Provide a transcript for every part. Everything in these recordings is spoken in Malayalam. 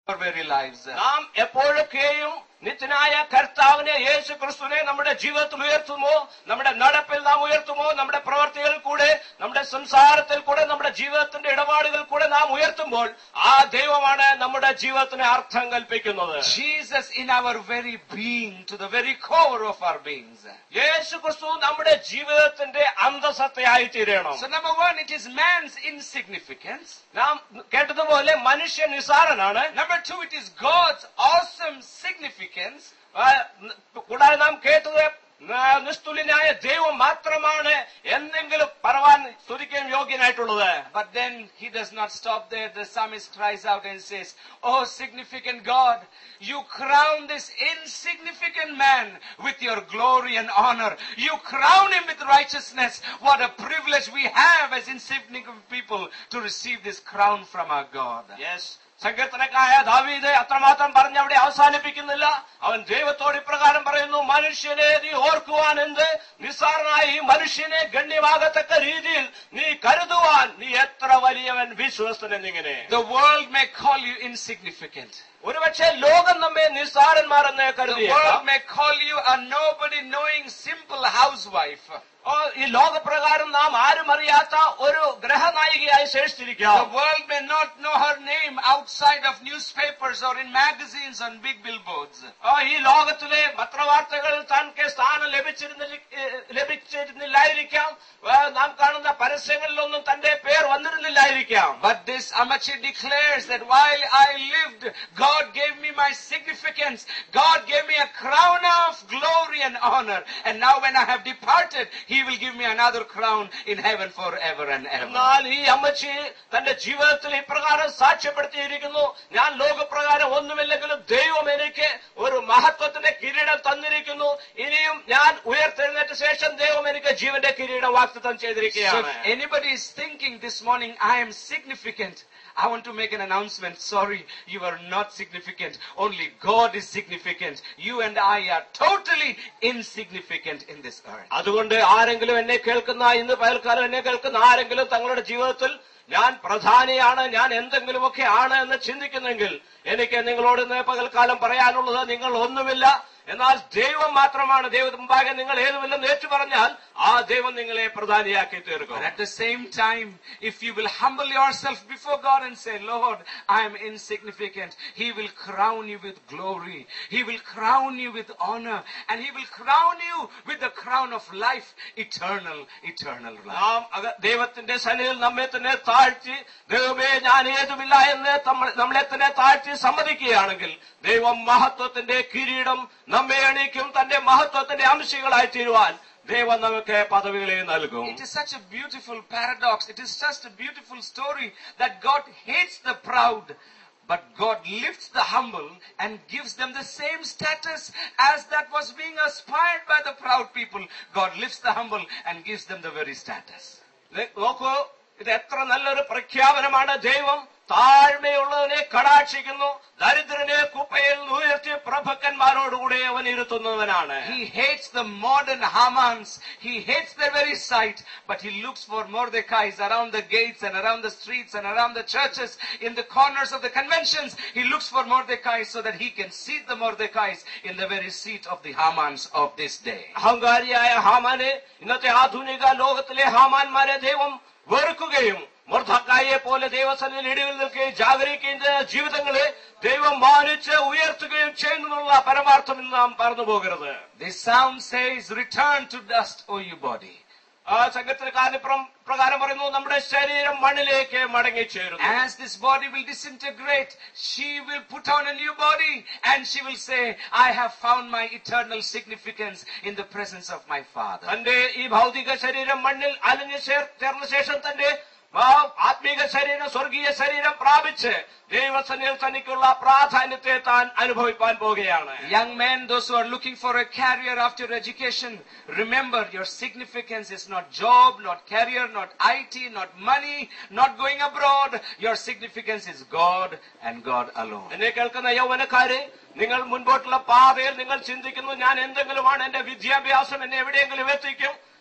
our very lives. നാം എപ്പോഴൊക്കെയും നിത്യനായ കർത്താവിനെ യേശു ക്രിസ്തുവിനെ നമ്മുടെ ജീവിതത്തിൽ ഉയർത്തുമോ നമ്മുടെ നടപ്പിൽ നാം ഉയർത്തുമോ നമ്മുടെ പ്രവർത്തികളിൽ കൂടെ നമ്മുടെ സംസാരത്തിൽ കൂടെ നമ്മുടെ ജീവിതത്തിന്റെ ഇടപാടുകൾ കൂടെ നാം ഉയർത്തുമ്പോൾ ആ ദൈവമാണ് നമ്മുടെ ജീവിതത്തിന് അർത്ഥം കൽപ്പിക്കുന്നത് Jesus in our very being, to the very core of our beings. യേശു ക്രിസ്തു നമ്മുടെ ജീവിതത്തിന്റെ അന്തസത്തയായി തീരണം So number one, it is man's insignificance. നാം കേട്ടതുപോലെ മനുഷ്യൻ നിസാരനാണ് Number two, it is God's awesome significance. ആ, കൂടാതെ നാം കേട്ടത് ന- നിസ്തുല്യനായ ദൈവം മാത്രമാണ് എന്തെങ്കിലും പറവാൻ സ്തുതിക്കാൻ യോഗ്യനായിട്ടുള്ളത് But then he does not stop there. The psalmist cries out and says, Oh, significant God, you crown this insignificant man with your glory and honor. You crown him with righteousness. What a privilege we have as insignificant people to receive this crown from our God. Yes സങ്കീർത്തനക്കായ ദാവീദ് അത്രമാത്രം പറഞ്ഞ് അവിടെ അവസാനിപ്പിക്കുന്നില്ല അവൻ ദൈവത്തോട് ഇപ്രകാരം പറയുന്നു മനുഷ്യനെ നീ ഓർക്കുവാൻ എന്ത് നിസ്സാരനായ ഈ മനുഷ്യനെ ഗണ്യമാകത്തക്ക രീതിയിൽ നീ കരുതുവാൻ നീ എത്ര വലിയവൻ വിശ്വസ്തൻ എന്നിങ്ങനെ The world may call you insignificant. ഒരുപക്ഷെ ലോകം നമ്മെ നിസ്സാരന്മാരെന്ന് The കരുതി world may call you a nobody knowing simple housewife. ഈ ലോകപ്രകാരം നാം ആരും അറിയാത്ത ഒരു ഗ്രഹനായികയായി The ശേഷിച്ചിരിക്കാം world may not know her name outside of newspapers or in magazines on big billboards. ആ, ഈ ലോകത്തിലെ പത്രവാർത്തകളിൽ തനിക്ക് സ്ഥാനം ലഭിച്ചിരുന്നില്ല ഏഹ്, ലഭിച്ചിരുന്നില്ലായിരിക്കാം ആ, നാം കാണുന്ന പരസ്യങ്ങളിലൊന്നും തന്റെ പേർ വന്നിരുന്നില്ലായിരിക്കാം But this Amachi declares that while I lived, God gave me my significance. God gave me a crown of glory and honor. And now when I have departed, He will give me another crown in heaven forever and ever. എന്നാൽ ഈ അമ്മച്ചി തന്റെ ജീവിതത്തിൽ ഇപ്രകാരം സാക്ഷ്യപ്പെടുത്തിയിരിക്കുന്നു ഞാൻ ലോകപ്രകാരം ഒന്നുമില്ലെങ്കിലും ദൈവം എനിക്ക് ഒരു മഹത്വത്തിന്റെ കിരീടം തന്നിരിക്കുന്നു ഇനിയും ഞാൻ ഉയർത്തെഴുന്നേറ്റ ശേഷം ദൈവം എനിക്ക് ജീവന്റെ കിരീടം വാക്തത്വം So ചെയ്തിരിക്കുകയാണ് if anybody is thinking this morning, I am significant, I want to make an announcement. Sorry, you are not significant. Only God is significant. You and I are totally insignificant in this earth. അതുകൊണ്ട് ആരെങ്കിലും എന്നെ കേൾക്കുന്ന ഇന്ന് പകൽക്കാലം എന്നെ കേൾക്കുന്ന ആരെങ്കിലും തങ്ങളുടെ ജീവിതത്തിൽ ഞാൻ പ്രധാനിയാണ് ഞാൻ എന്തെങ്കിലുമൊക്കെ ആണ് എന്ന് ചിന്തിക്കുന്നെങ്കിൽ എനിക്ക് നിങ്ങളോട് ഇന്ന് പകൽക്കാലം പറയാനുള്ളത് നിങ്ങൾ ഒന്നുമില്ല എന്നാൽ ദൈവം മാത്രമാണ് ദൈവത്തിന് മുമ്പാകെ നിങ്ങൾ ഏതുമില്ലെന്ന് ഏറ്റു പറഞ്ഞാൽ ആ ദൈവം നിങ്ങളെ പ്രധാനിയാക്കി But തീർക്കും at the same time, if you will humble yourself before God and say, Lord, I am insignificant, He will crown you with glory. He will crown you with honor. And He will crown you with the crown of life, eternal, eternal life. നാം അക- ദൈവത്തിന്റെ സന്നിധിയിൽ നമ്മെ തന്നെ താഴ്ത്തി ദൈവമേ ഞാൻ ഏതുമില്ല എന്ന് തമ്മ- നമ്മളെ തന്നെ താഴ്ത്തി സമ്മതിക്കുകയാണെങ്കിൽ ദൈവം മഹത്വത്തിന്റെ കിരീടം നമ്മെ എണീക്കും തന്റെ മഹത്വത്തിന്റെ അംശങ്ങളായി തീരുവാൻ ദൈവം നമുക്ക് പദവികളെ നൽകും It is such a beautiful paradox. It is just a beautiful story that God hates the proud. But God lifts the humble and gives them the same status as that was being aspired by the proud people. God lifts the humble and gives them the very status. ഇത് നോക്കൂ ഇത് എത്ര നല്ലൊരു പ്രഖ്യാപനമാണ് ദൈവം താഴ്മയുള്ളവനെ കടാക്ഷിക്കുന്നു ദരിദ്രനെ കുപ്പയിൽ നിന്ന് ഉയർത്തി പ്രഭുക്കന്മാരോടുകൂടെ അവൻ ഇരുത്തുന്നവനാണ് He hates the modern Hamans. He hates their very sight. But he looks for Mordecais around the gates and around the streets and around the churches, in the corners of the conventions. He looks for Mordecai so that he can seat the Mordecais in the very seat of the Hamans of this day. അഹങ്കാരിയായ ഹാമാനെ ഇന്നത്തെ ആധുനിക ലോകത്തിലെ ഹാമാന്മാരെ ദൈവം വെറുക്കുകയും മൊർദ്ധക്കായെ പോലെ ദൈവസന്നിധിയിൽ ഇടിവിൽ നിൽക്കുകയും ജാഗരിക്കുകയും ചെയ്ത ജീവിതങ്ങളെ ദൈവം മാനിച്ച് ഉയർത്തുകയും ചെയ്യുന്നുള്ള പരമാർത്ഥം ഇന്ന് നാം പറഞ്ഞു പോകരുത് This psalm says, Return to dust, O you body. ആ സംഘത്തിന് പ്രകാരം പറയുന്നു നമ്മുടെ ശരീരം മണ്ണിലേക്ക് മടങ്ങിച്ചേരുന്നു As this body will disintegrate, she will put on a new body and she will say, I have found my eternal significance in the presence of my Father. തന്റെ ഈ ഭൗതിക ശരീരം മണ്ണിൽ അലിഞ്ഞു ചേർ ചേർന്ന ശേഷം തന്റെ ആ ആത്മീക ശരീരം സ്വർഗീയ ശരീരം പ്രാപിച്ച് ദൈവസന്നിധിയിൽ തനിക്കുള്ള പ്രാധാന്യത്തെ താൻ അനുഭവിപ്പാൻ പോകുകയാണ് Young men, those who are looking for a career after education, remember your significance is not job, not career, not IT, not money, not going abroad. Your significance is God and God alone. എന്നെ കേൾക്കുന്ന യൗവനക്കാരെ നിങ്ങൾ മുൻപോട്ടുള്ള പാതയിൽ നിങ്ങൾ ചിന്തിക്കുന്നു ഞാൻ എന്തെങ്കിലുമാണ് എന്റെ വിദ്യാഭ്യാസം എന്നെ എവിടെയെങ്കിലും എത്തിക്കും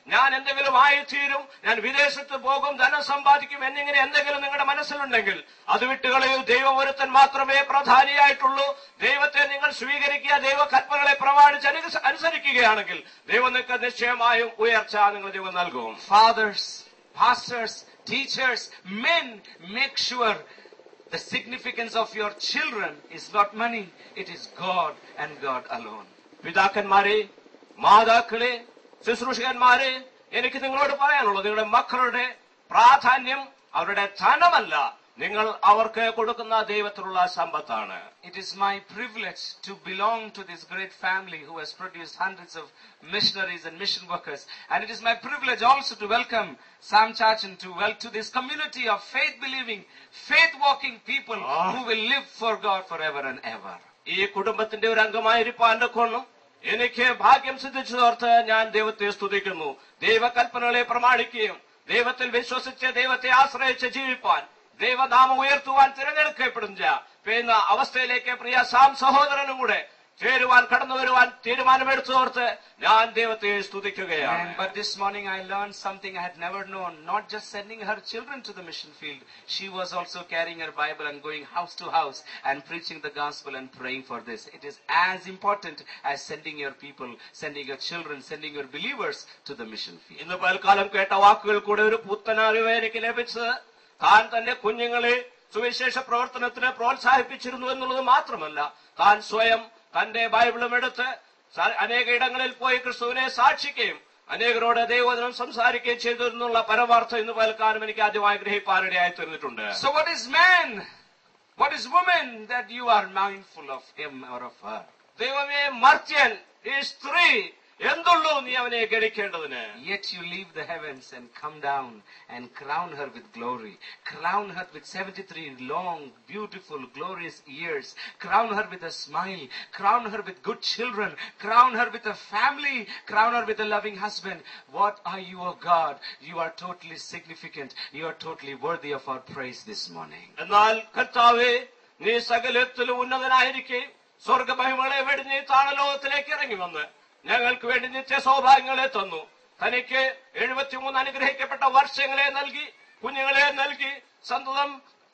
ഞാൻ എന്തെങ്കിലും ആയിത്തീരും ഞാൻ വിദേശത്ത് പോകും ധനം സമ്പാദിക്കും എന്നിങ്ങനെ എന്തെങ്കിലും നിങ്ങളുടെ മനസ്സിലുണ്ടെങ്കിൽ അത് വിട്ടുകളയൂ ദൈവം ഒരുത്തൻ മാത്രമേ പ്രധാനിയായിട്ടുള്ളൂ ദൈവത്തെ നിങ്ങൾ സ്വീകരിക്കുക ദൈവ കൽപ്പനകളെ പ്രമാണിച്ച് അനുസ- അനുസരിക്കുകയാണെങ്കിൽ ദൈവം നിങ്ങൾക്ക് നിശ്ചയമായും ഉയർച്ച നിങ്ങൾ ദൈവം നൽകും Fathers, pastors, teachers, men, make sure the significance of your children is not money, it is God and God alone. പിതാക്കന്മാരെ മാതാക്കളെ ശുശ്രൂഷകന്മാരെ എനിക്ക് നിങ്ങളോട് പറയാനുള്ളത് നിങ്ങളുടെ മക്കളുടെ പ്രാധാന്യം അവരുടെ ധനമല്ല നിങ്ങൾ അവർക്ക് കൊടുക്കുന്ന ദൈവത്തിലുള്ള സമ്പത്താണ് It is my privilege to belong to this great family who has produced hundreds of missionaries and mission workers. And it is my privilege also to welcome Sam Chachan to, well, to this community of faith-believing, faith-walking people Ah. who will live for God forever and ever. ഈ കുടുംബത്തിന്റെ ഒരു അംഗമായിരിക്കാന്റെ കൊണ്ടും എനിക്ക് ഭാഗ്യം സിദ്ധിച്ചു തോർത്ത് ഞാൻ ദൈവത്തെ സ്തുതിക്കുന്നു ദൈവകൽപ്പനകളെ പ്രമാണിക്കുകയും ദൈവത്തിൽ വിശ്വസിച്ച് ദൈവത്തെ ആശ്രയിച്ച് ജീവിപ്പാൻ ദൈവനാമം ഉയർത്തുവാൻ തിരഞ്ഞെടുക്കപ്പെടുന്ന പിന്നെ അവസ്ഥയിലേക്ക് പ്രിയ സാം സഹോദരനും കൂടെ ചേരുവാൻ കടന്നു വരുവാൻ തീരുമാനമെടുത്തു ഓർത്ത് ഞാൻ ദൈവത്തെ സ്തുതിക്കുകയാണ് And, but this morning I learned something I had never known. Not just sending her children to the mission field. She was also carrying her Bible and going house to house and preaching the gospel and praying for this. It is as important as sending your people, sending your children, sending your believers to the mission field. ഇന്ന് പൽക്കാലം കേട്ട വാക്കുകൾ കൂടെ ഒരു പുത്തൻ അറിവ് എനിക്ക് ലഭിച്ചത് താൻ തന്റെ കുഞ്ഞുങ്ങളെ സുവിശേഷ പ്രവർത്തനത്തിന് പ്രോത്സാഹിപ്പിച്ചിരുന്നു എന്നുള്ളത് മാത്രമല്ല താൻ സ്വയം തന്റെ ബൈബിളും എടുത്ത് സ- അനേക ഇടങ്ങളിൽ പോയി ക്രിസ്തുവിനെ സാക്ഷിക്കുകയും അനേകരോട് ദൈവവചനം സംസാരിക്കുകയും ചെയ്തു എന്നുള്ള പരമാർത്ഥം ഇന്ന് പൽക്കാലം എനിക്ക് ആദ്യമായി ഗ്രഹിപ്പാനിടയായി തീർന്നിട്ടുണ്ട് So what is man? What is woman that you are mindful of him or of her? ദൈവമേ മർത്യൻ ഈ സ്ത്രീ എന്തുള്ളൂ നീ അവനെ ഗണിക്കേണ്ടതിന് Yet you leave the heavens and come down and crown her with glory. Crown her with 73 long, beautiful, glorious years. Crown her with a smile. Crown her with good children. Crown her with a family. Crown her with a loving husband. What are you, O God? You are totally significant. You are totally worthy of our praise this morning. എന്നാൽ കർത്താവെ നീ സകലത്തിലും ഉന്നതനായിരിക്കെ സ്വർഗമഹിമകളെ വെടിഞ്ഞ് ഈ താണലോകത്തിലേക്ക് ഇറങ്ങി വന്ന് ഞങ്ങൾക്ക് വേണ്ടി നിത്യ സൗഭാഗ്യങ്ങളെ തന്നു തനിക്ക് എഴുപത്തിമൂന്ന് അനുഗ്രഹിക്കപ്പെട്ട വർഷങ്ങളെ നൽകി കുഞ്ഞുങ്ങളെ നൽകി സന്തതം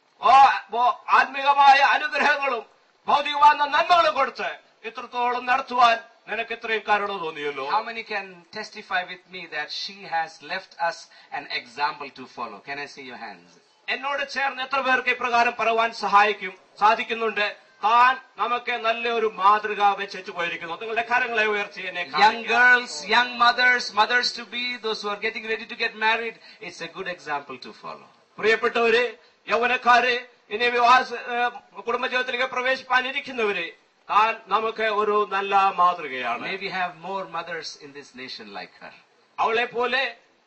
ഓ- ഓ- ആത്മീകമായ അനുഗ്രഹങ്ങളും ഭൗതികമായ നന്മകളും കൊടുത്ത് ഇത്രത്തോളം നടത്തുവാൻ നിനക്ക് ഇത്രയും കരുണ തോന്നിയല്ലോ How many can testify with me that she has left us an example to follow? Can I see your hands? എന്നോട് ചേർന്ന് എത്ര പേർക്ക് ഇപ്രകാരം പറയുവാൻ സഹായിക്കും സാധിക്കുന്നുണ്ട് താൻ നമുക്ക് നല്ലൊരു മാതൃക വെച്ചു പോയിരിക്കുന്നു നിങ്ങളുടെ കരങ്ങളെ ഉയർത്തി എന്നെ Young കാണിക്കുക. girls, young mothers, mothers to be, those who are getting ready to get married, it's a good example to follow. പ്രിയപ്പെട്ടവരെ യൗവനക്കാരെ ഇനി വിവാഹ ഏഹ്, കുടുംബജീവിതത്തിലേക്ക് പ്രവേശിപ്പാനിരിക്കുന്നവരെ താൻ നമുക്ക് ഒരു നല്ല മാതൃകയാണ് May we have more mothers in this nation like her. അവളെ പോലെ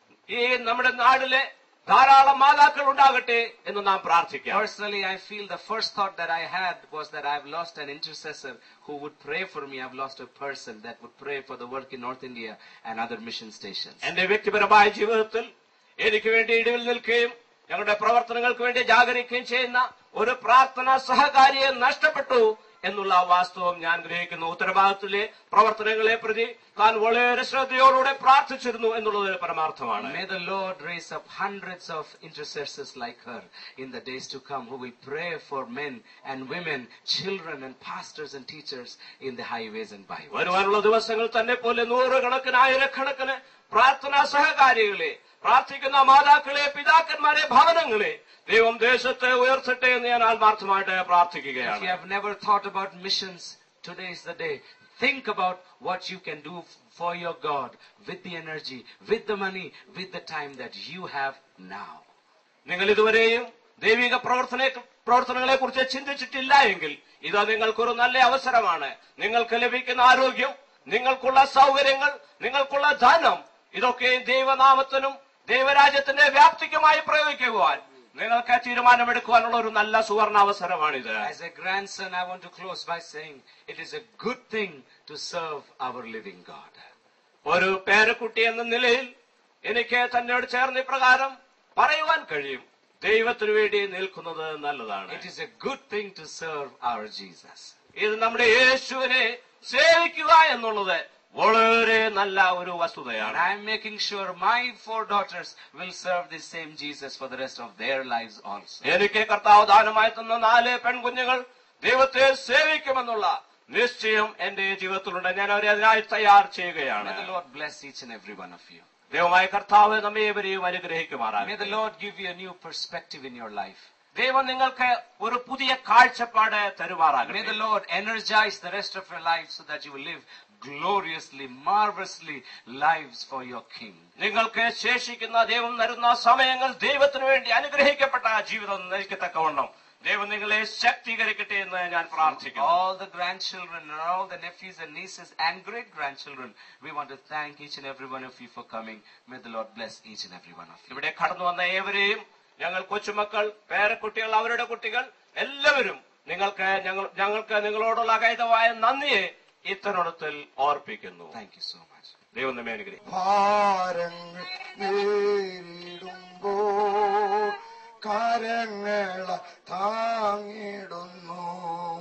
ഈ നമ്മുടെ നാടിലെ ധാരാളം മാതാക്കൾ ഉണ്ടാകട്ടെ എന്ന് നാം പ്രാർത്ഥിക്കാം Personally, I feel the first thought that I had was that I've lost an intercessor who would pray for me. I've lost a person that would pray for the work in North India and other mission stations. എന്റെ വ്യക്തിപരമായ ജീവിതത്തിൽ എനിക്ക് വേണ്ടി ഇടിവിൽ നിൽക്കുകയും ഞങ്ങളുടെ പ്രവർത്തനങ്ങൾക്ക് വേണ്ടി ജാഗരിക്കുകയും ചെയ്യുന്ന ഒരു പ്രാർത്ഥന സഹകാരിയെ നഷ്ടപ്പെട്ടു എന്നുള്ള വാസ്തവം ഞാൻ ഗ്രഹിക്കുന്നു ഉത്തരവാദിത്തത്തിലെ പ്രവർത്തനങ്ങളെ പ്രതി താൻ വളരെ ശ്രദ്ധയോടുകൂടെ പ്രാർത്ഥിച്ചിരുന്നു എന്നുള്ളത് ഒരു പരമാർത്ഥമാണ് May the Lord raise up hundreds of intercessors like her in the days to come who will pray for men and women, children and pastors and teachers in the highways and byways. വരുവാനുള്ള ദിവസങ്ങൾ തന്നെ പോലെ നൂറുകണക്കിന് ആയിരക്കണക്കിന് പ്രാർത്ഥനാ സഹകാരികളെ പ്രാർത്ഥിക്കുന്ന മാതാക്കളെ പിതാക്കന്മാരെ ഭവനങ്ങളെ ദൈവം ദേശത്തെ ഉയർത്തട്ടെ എന്ന് ഞാൻ ആത്മാർത്ഥമായിട്ട് If you പ്രാർത്ഥിക്കുകയാണ് have never thought about missions, today is the day. Think about what you can do f- for your God with the energy, with the money, with the time that you have now. നിങ്ങൾ ഇതുവരെയും ദൈവിക പ്രവർത്തന പ്രവർത്തനങ്ങളെ കുറിച്ച് ചിന്തിച്ചിട്ടില്ല എങ്കിൽ ഇത് നിങ്ങൾക്കൊരു നല്ല അവസരമാണ് നിങ്ങൾക്ക് ലഭിക്കുന്ന ആരോഗ്യം നിങ്ങൾക്കുള്ള സൗകര്യങ്ങൾ നിങ്ങൾക്കുള്ള ധനം ഇതൊക്കെ ദൈവനാമത്തിനും ദൈവരാജ്യത്തിന്റെ വ്യാപ്തിക്കുമായി പ്രയോഗിക്കുവാൻ നിങ്ങൾക്ക് തീരുമാനമെടുക്കുവാനുള്ള ഒരു നല്ല സുവർണ അവസരമാണിത് As a grandson, I want to close by saying it is a good thing to serve our living God. ഒരു പേരക്കുട്ടി എന്ന നിലയിൽ എനിക്ക് തന്നോട് ചേർന്ന് ഇപ്രകാരം പറയുവാൻ കഴിയും ദൈവത്തിനു വേണ്ടി നിൽക്കുന്നത് നല്ലതാണ് It is a good thing to serve our Jesus. ഇത് നമ്മുടെ യേശുവിനെ സേവിക്കുക എന്നുള്ളത് വളരെ നല്ല ഒരു And വസ്തുതയാണ് I'm making sure my four daughters will serve the same Jesus for the rest of their lives also. എനിക്ക് കർത്താവ് ദാനമായി തന്ന നാല് പെൺകുഞ്ഞുങ്ങൾ ദൈവത്തെ സേവിക്കുമെന്നുള്ള നിശ്ചയം എന്റെ ജീവിതത്തിലുണ്ട് ഞാൻ അവരെ അതിനായി തയ്യാർ ചെയ്യുകയാണ് May the Lord bless each and every one of you. ദൈവമായ കർത്താവ് നമ്മെ ഇവരെയും May അനുഗ്രഹിക്കുമാറാകട്ടെ the Lord give you a new perspective in your life. ദൈവം നിങ്ങൾക്ക് ഒരു പുതിയ കാഴ്ചപ്പാട് May തരുമാറാകട്ടെ the Lord energize the rest of your life so that you will live gloriously, marvelously lives for your King. നിങ്ങൾക്ക് ശേഷിക്കുന്ന ദൈവം തരുന്ന സമയങ്ങൾ ദൈവത്തിന് വേണ്ടി അനുഗ്രഹിക്കപ്പെട്ട ജീവിതം നയിക്കത്തക്കവണ്ണം ദൈവം നിങ്ങളെ ശക്തീകരിക്കട്ടെ എന്ന് ഞാൻ പ്രാർത്ഥിക്കുന്നു All the grandchildren and all the nephews and nieces and great grandchildren, we want to thank each and every one of you for coming. May the Lord bless each and every one of you. ഇവിടെ കടന്നു വന്ന ഏവരെയും ഞങ്ങൾ കൊച്ചുമക്കൾ പേരക്കുട്ടികൾ അവരുടെ കുട്ടികൾ എല്ലാവരും നിങ്ങൾക്ക് ഞങ്ങൾ ഞങ്ങൾക്ക് നിങ്ങളോടുള്ള അകൈതമായ നന്ദിയെ ഇത്തരുണത്തിൽ ഓർപ്പിക്കുന്നു Thank you so much. ദൈവം നമ്മെ അനുഗ്രഹിക്കും ഭാരങ്ങൾ നേരിടുമ്പോൾ കരങ്ങള താങ്ങിടുന്നു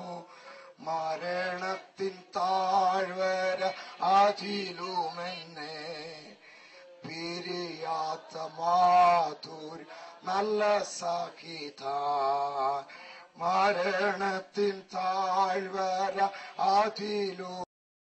മരണത്തിൻ താഴ്വര അതിലുമെന്നെ പിരിയാത്ത മാധുർ നല്ല സഹിത മരണത്തിൻ താഴ്വര അതിലു